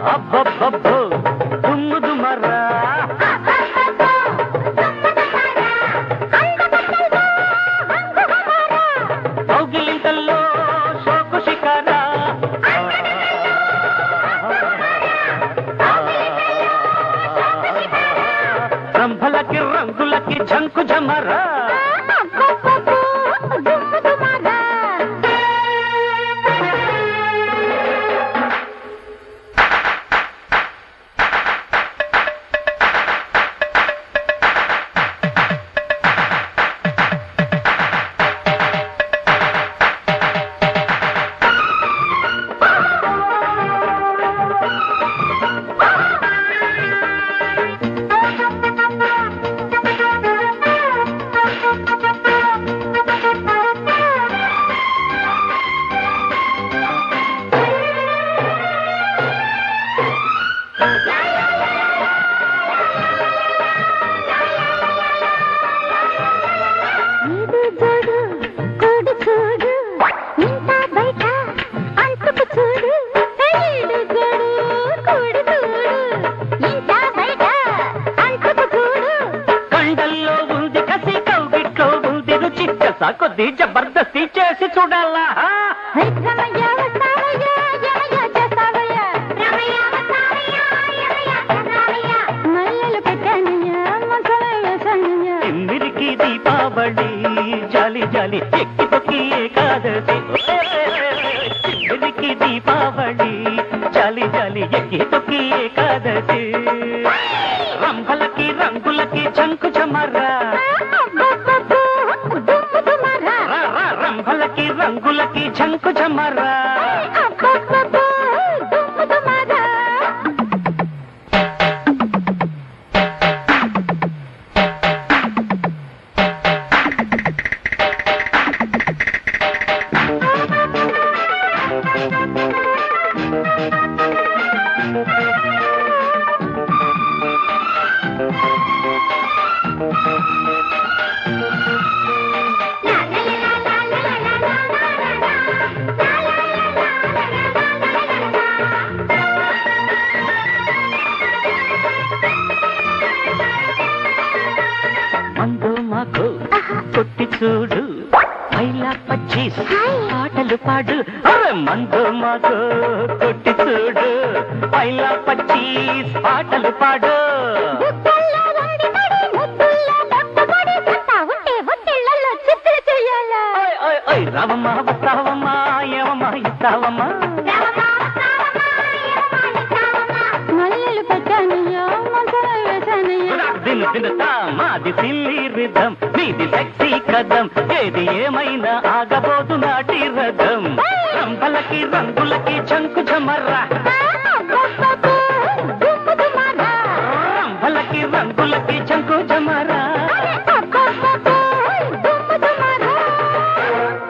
అబ్బబ్బబ్బో దుమ్ము దుమరా కౌగిలింతల్లో శోకు శిఖరా రంభలకి రంగులకి జంకు జమరా ఇది చూడు కూడు చూడు ఇంత బయట అంటుకు చూడు ఈడు చూడు కూడు చూడు ఇంత బయట అంటుకు చూడు కండల్లో ఉంది కసి కౌగిట్లో ఉంది రుచి కసా కొద్ది జబర్దస్తి చేసి చూడాలా హై రమయ్య వస్తావయ్య యమయ్య చేస్తావయ్య రమయ్య వస్తావయ్య యమయ్య చేస్తావయ్య మల్లెలు పెట్టానయ్య మనసులో వేసానయ్య తిమ్మిరికి దీపావళి జాలి జాలి ఎక్కి తొక్కి ఏకాదశి తిమ్మిరికి దీపావళి జాలి జాలి ఎక్కి తొక్కి ఏకాదశి రంభలకి రంగులకి చంకు చమరా అబ్బబ్బబ్బో, దుమ్ము దుమారా. రా, రా, రంభలకి రంగులకి చంకు చమరా అబ్బబ్బబ్బో, దుమ్ము దుమారా. మందు మాకు కొట్టి చూడు పైలా పచ్చీస్ పాటలు పాడు అరే మందు మాకు కొట్టి చూడు పైలా పచ్చీస్ పాటలు పాడు బుగ్గల్లో వండి పడి, ముద్దుల్లో లొట్టపడి, సత్తా ఉంటే ఒత్తిళ్లలో చిత్ర చెయ్యాలా? ఓయ్ ఓయ్ ఓయ్ రావమ్మా వస్తావమ్మా ఏమమ్మా ఇస్తావమ్మా మల్లెలు పెట్టానయ్యా మనసులో వేసానయ్యా దిన దిన మాది సిల్లి రిధం మీది సెక్సీ కదం ఏది ఏమైనా ఆగబోదు నాటి రథం రంభలకి రంగులకి చంకు చమర్రా అబ్బబ్బబ్బో, దుమ్ము దుమారా. రంభలకి రంగులకి చంకు చమరా